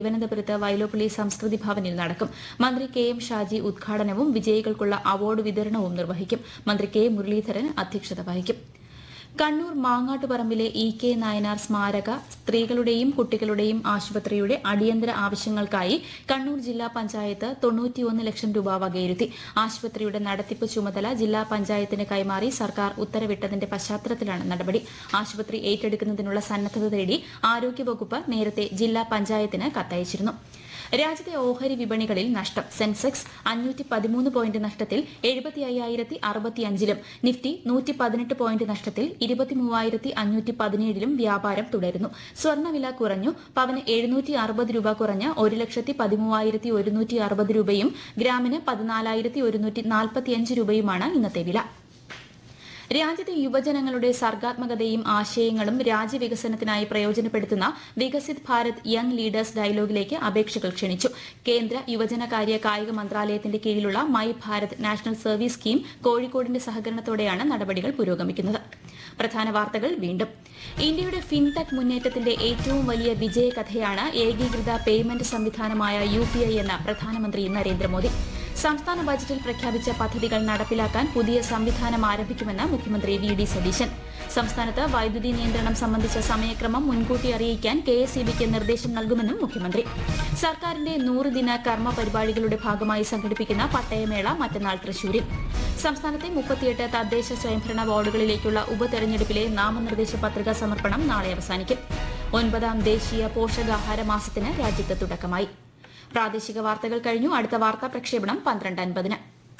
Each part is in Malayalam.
തിരുവനന്തപുരത്ത് വയലോപ്പള്ളി സംസ്കൃതി ഭവനിൽ നടക്കും മന്ത്രി കെ എം ഷാജി ഉദ്ഘാടനവും വിജയികൾക്കുള്ള അവാർഡ് വിതരണവും നിർവഹിക്കും മന്ത്രി കെ മുരളീധരൻ അധ്യക്ഷത വഹിക്കും കണ്ണൂർ മാങ്ങാട്ടുപറമ്പിലെ ഇ കെ നായനാർ സ്മാരക സ്ത്രീകളുടെയും കുട്ടികളുടെയും ആശുപത്രിയുടെ അടിയന്തര ആവശ്യങ്ങൾക്കായി കണ്ണൂർ ജില്ലാ പഞ്ചായത്ത് തൊണ്ണൂറ്റിയൊന്ന് ലക്ഷം രൂപ വകയിരുത്തി ആശുപത്രിയുടെ നടത്തിപ്പ് ചുമതല ജില്ലാ പഞ്ചായത്തിന് കൈമാറി സർക്കാർ ഉത്തരവിട്ടതിന്റെ പശ്ചാത്തലത്തിലാണ് നടപടി ആശുപത്രി ഏറ്റെടുക്കുന്നതിനുള്ള സന്നദ്ധത തേടി ആരോഗ്യവകുപ്പ് നേരത്തെ ജില്ലാ പഞ്ചായത്തിന് കത്തയച്ചിരുന്നു രാജ്യത്തെ ഓഹരി വിപണികളിൽ നഷ്ടം സെൻസെക്സ് അഞ്ഞൂറ്റി പതിമൂന്ന് പോയിന്റ് നഷ്ടത്തിൽ എഴുപത്തി അയ്യായിരത്തി അറുപത്തിയഞ്ചിലും നിഫ്റ്റി നൂറ്റി പതിനെട്ട് പോയിന്റ് നഷ്ടത്തിൽ ഇരുപത്തി മൂവായിരത്തി അഞ്ഞൂറ്റി പതിനേഴിലും വ്യാപാരം തുടരുന്നു സ്വർണ്ണവില കുറഞ്ഞു പവന് എഴുന്നൂറ്റി അറുപത് രൂപ കുറഞ്ഞ് ഒരു ലക്ഷത്തി പതിമൂവായിരത്തി ഒരുന്നൂറ്റി അറുപത് രൂപയും ഗ്രാമിന് പതിനാലായിരത്തി ഒരുന്നൂറ്റി നാൽപ്പത്തിയഞ്ച് രൂപയുമാണ് ഇന്നത്തെ വില രാജ്യത്തെ യുവജനങ്ങളുടെ സർഗാത്മകതയും ആശയങ്ങളും രാജ്യവികസനത്തിനായി പ്രയോജനപ്പെടുത്തുന്ന വികസിത് ഭാരത് യങ് ലീഡേഴ്സ് ഡയലോഗിലേക്ക് അപേക്ഷകൾ ക്ഷണിച്ചു കേന്ദ്ര യുവജനകാര്യ കായിക മന്ത്രാലയത്തിന്റെ കീഴിലുള്ള my Bharat national service scheme കോഴിക്കോടിന്റെ സഹകരണത്തോടെയാണ് നടപടികൾ പുരോഗമിക്കുന്നത് പ്രധാന വാർത്തകൾ വീണ്ടും ഇന്ത്യയുടെ ഫിൻടെക് മുന്നേറ്റത്തിന്റെ ഏറ്റവും വലിയ വിജയകഥയാണ് ഏകീകൃത പേയ്മെന്റ് സംവിധാനമായ യു എന്ന് പ്രധാനമന്ത്രി നരേന്ദ്രമോദി സംസ്ഥാന ബജറ്റിൽ പ്രഖ്യാപിച്ച പദ്ധതികൾ നടപ്പിലാക്കാൻ പുതിയ സംവിധാനം ആരംഭിക്കുമെന്ന് മുഖ്യമന്ത്രി വി ഡി സതീശൻ സംസ്ഥാനത്ത് വൈദ്യുതി നിയന്ത്രണം സംബന്ധിച്ച സമയക്രമം മുൻകൂട്ടി അറിയിക്കാൻ കെ എസ് ഇ ബിക്ക് നിർദ്ദേശം നൽകുമെന്നും മുഖ്യമന്ത്രി സർക്കാരിന്റെ നൂറ് ദിന കർമ്മ പരിപാടികളുടെ ഭാഗമായി സംഘടിപ്പിക്കുന്ന പട്ടയമേള മറ്റന്നാൾ തൃശൂരിൽ സംസ്ഥാനത്തെ മുപ്പത്തിയെട്ട് തദ്ദേശ സ്വയംഭരണ വാർഡുകളിലേക്കുള്ള ഉപതെരഞ്ഞെടുപ്പിലെ നാമനിർദ്ദേശ പത്രികാ സമർപ്പണം നാളെ അവസാനിക്കും ഒൻപതാം ദേശീയ പോഷകാഹാര മാസത്തിന് രാജ്യത്ത് തുടക്കമായി പ്രാദേശിക വാർത്തകൾ കഴിഞ്ഞു അടുത്ത വാർത്താ പ്രക്ഷേപണം പന്ത്രണ്ട് അൻപതിന്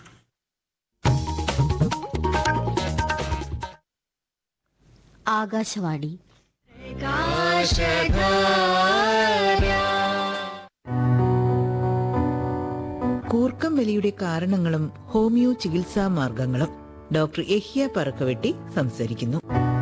ആകാശവാണി കൂർക്കം വലിയുടെ കാരണങ്ങളും ഹോമിയോ ചികിത്സാ മാർഗങ്ങളും ഡോക്ടർ എഹിയ പറക്കവെട്ടി സംസാരിക്കുന്നു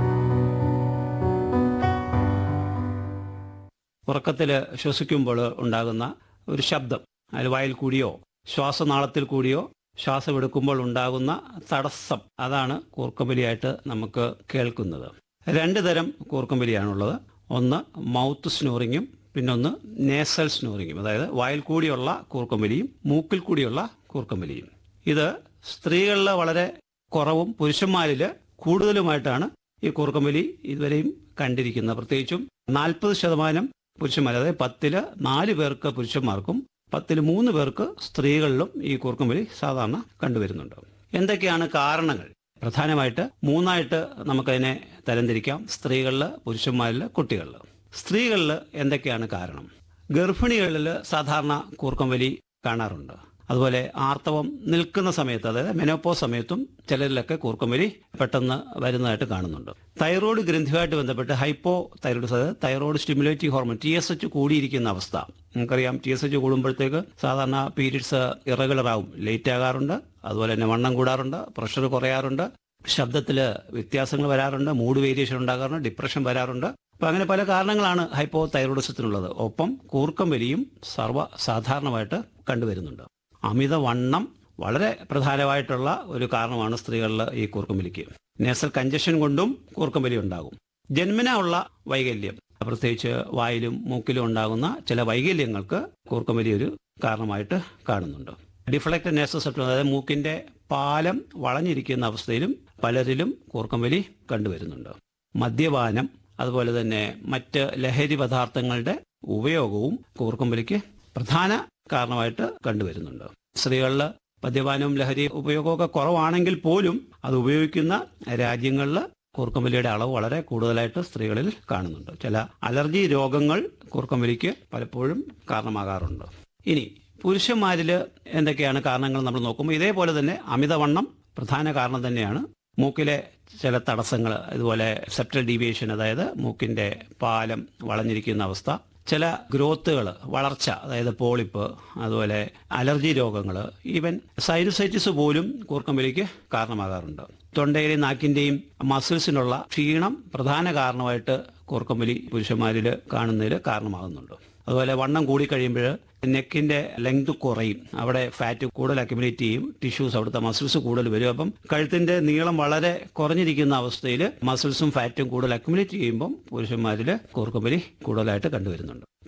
ഉറക്കത്തിൽ ശ്വസിക്കുമ്പോൾ ഉണ്ടാകുന്ന ഒരു ശബ്ദം അതിൽ വായിൽ കൂടിയോ ശ്വാസനാളത്തിൽ കൂടിയോ ശ്വാസമെടുക്കുമ്പോൾ ഉണ്ടാകുന്ന തടസ്സം അതാണ് കൂർക്കമ്പലിയായിട്ട് നമുക്ക് കേൾക്കുന്നത് രണ്ട് തരം കൂർക്കമ്പലിയാണുള്ളത് ഒന്ന് മൗത്ത് സ്നോറിങ്ങും പിന്നൊന്ന് നേസൽ സ്നോറിങ്ങും അതായത് വായിൽ കൂടിയുള്ള കൂർക്കമ്പലിയും മൂക്കിൽ കൂടിയുള്ള കൂർക്കമ്പലിയും ഇത് സ്ത്രീകളിൽ വളരെ കുറവും പുരുഷന്മാരിൽ കൂടുതലുമായിട്ടാണ് ഈ കൂർക്കമ്പലി ഇതുവരെയും കണ്ടിരിക്കുന്നത് പ്രത്യേകിച്ചും നാൽപ്പത് ശതമാനം പുരുഷന്മാർ അതായത് പത്തില് നാല് പേർക്ക് പുരുഷന്മാർക്കും പത്തിൽ മൂന്ന് പേർക്ക് സ്ത്രീകളിലും ഈ കൂർക്കമ്പലി സാധാരണ കണ്ടുവരുന്നുണ്ട് എന്തൊക്കെയാണ് കാരണങ്ങൾ പ്രധാനമായിട്ട് മൂന്നായിട്ട് നമുക്കതിനെ തരംതിരിക്കാം സ്ത്രീകളിൽ പുരുഷന്മാരിൽ കുട്ടികളിൽ സ്ത്രീകളിൽ എന്തൊക്കെയാണ് കാരണം ഗർഭിണികളിൽ സാധാരണ കൂർക്കമ്പലി കാണാറുണ്ട് അതുപോലെ ആർത്തവം നിൽക്കുന്ന സമയത്ത് അതായത് മെനോപ്പോ സമയത്തും ചിലരിലൊക്കെ കൂർക്കമ്പലി പെട്ടെന്ന് വരുന്നതായിട്ട് കാണുന്നുണ്ട് തൈറോയ്ഡ് ഗ്രന്ഥിയുമായിട്ട് ബന്ധപ്പെട്ട് ഹൈപ്പോ തൈറോയ്ഡ് അതായത് thyroid stimulative hormone T S H കൂടിയിരിക്കുന്ന അവസ്ഥ നമുക്കറിയാം ടി എസ് എച്ച് കൂടുമ്പോഴത്തേക്ക് സാധാരണ പീരീഡ്സ് ഇറഗുലർ ആവും ലേറ്റ് ആകാറുണ്ട് അതുപോലെ തന്നെ വണ്ണം കൂടാറുണ്ട് പ്രഷർ കുറയാറുണ്ട് ശബ്ദത്തിൽ വ്യത്യാസങ്ങൾ വരാറുണ്ട് മൂഡ് വേരിയേഷൻ ഉണ്ടാകാറുണ്ട് ഡിപ്രഷൻ വരാറുണ്ട് അപ്പൊ അങ്ങനെ പല കാരണങ്ങളാണ് ഹൈപ്പോ തൈറോയിഡിസത്തിനുള്ളത് ഒപ്പം കൂർക്കം വലിയും സർവ്വ സാധാരണമായിട്ട് കണ്ടുവരുന്നുണ്ട് അമിതവണ്ണം വളരെ പ്രധാനമായിട്ടുള്ള ഒരു കാരണമാണ് സ്ത്രീകളിൽ ഈ കൂർക്കമ്പലിക്ക് നേസൽ കഞ്ചഷൻ കൊണ്ടും കൂർക്കമ്പലി ഉണ്ടാകും ജന്മന ഉള്ള വൈകല്യം പ്രത്യേകിച്ച് വായിലും മൂക്കിലും ഉണ്ടാകുന്ന ചില വൈകല്യങ്ങൾക്ക് കൂർക്കമ്പലി ഒരു കാരണമായിട്ട് കാണുന്നുണ്ട് ഡിഫ്ലക്ട് നേസൽ സെപ്റ്റം അതായത് മൂക്കിന്റെ പാലം വളഞ്ഞിരിക്കുന്ന അവസ്ഥയിലും പലരിലും കൂർക്കമ്പലി കണ്ടുവരുന്നുണ്ട് മദ്യപാനം അതുപോലെ തന്നെ മറ്റ് ലഹരി പദാർത്ഥങ്ങളുടെ ഉപയോഗവും കൂർക്കമ്പലിക്ക് പ്രധാന കാരണമായിട്ട് കണ്ടുവരുന്നുണ്ട് സ്ത്രീകളിൽ മദ്യപാനവും ലഹരി ഉപയോഗമൊക്കെ കുറവാണെങ്കിൽ പോലും അത് ഉപയോഗിക്കുന്ന രാജ്യങ്ങളിൽ കൂർക്കമ്പലിയുടെ അളവ് വളരെ കൂടുതലായിട്ട് സ്ത്രീകളിൽ കാണുന്നുണ്ട് ചില അലർജി രോഗങ്ങൾ കൂർക്കമ്പലിക്ക് പലപ്പോഴും കാരണമാകാറുണ്ട് ഇനി പുരുഷന്മാരിൽ എന്തൊക്കെയാണ് കാരണങ്ങൾ നമ്മൾ നോക്കുമ്പോൾ ഇതേപോലെ തന്നെ അമിതവണ്ണം പ്രധാന കാരണം തന്നെയാണ് മൂക്കിലെ ചില തടസ്സങ്ങൾ ഇതുപോലെ സെപ്റ്റൽ ഡീവിയേഷൻ അതായത് മൂക്കിന്റെ പാലം വളഞ്ഞിരിക്കുന്ന അവസ്ഥ ചില ഗ്രോത്തുകൾ വളർച്ച അതായത് പോളിപ്പ് അതുപോലെ അലർജി രോഗങ്ങൾ ഈവൻ സൈനുസൈറ്റിസ് പോലും കൂർക്കമ്പലിക്ക് കാരണമാകാറുണ്ട് തൊണ്ടയിലെയും നാക്കിന്റെയും മസിൽസിനുള്ള ക്ഷീണം പ്രധാന കാരണമായിട്ട് കൂർക്കമ്പലി പുരുഷന്മാരിൽ കാണുന്നതിൽ കാരണമാകുന്നുണ്ട് അതുപോലെ വണ്ണം കൂടിക്കഴിയുമ്പോൾ നെക്കിന്റെ ലെങ്ത് കുറയും അവിടെ ഫാറ്റ് കൂടുതൽ അക്യുമുലേറ്റ് ചെയ്യും ടിഷ്യൂസ് അവിടുത്തെ മസിൽസ് കൂടുതൽ വരും അപ്പം കഴുത്തിന്റെ നീളം വളരെ കുറഞ്ഞിരിക്കുന്ന അവസ്ഥയിൽ മസിൽസും ഫാറ്റും കൂടുതൽ അക്യുമുലേറ്റ് ചെയ്യുമ്പം പുരുഷന്മാരിൽ കൂർക്കമ്പലി കൂടുതലായിട്ട് കണ്ടുവരുന്നുണ്ട്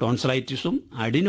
ടോൺസലൈറ്റിസും അഡിനോ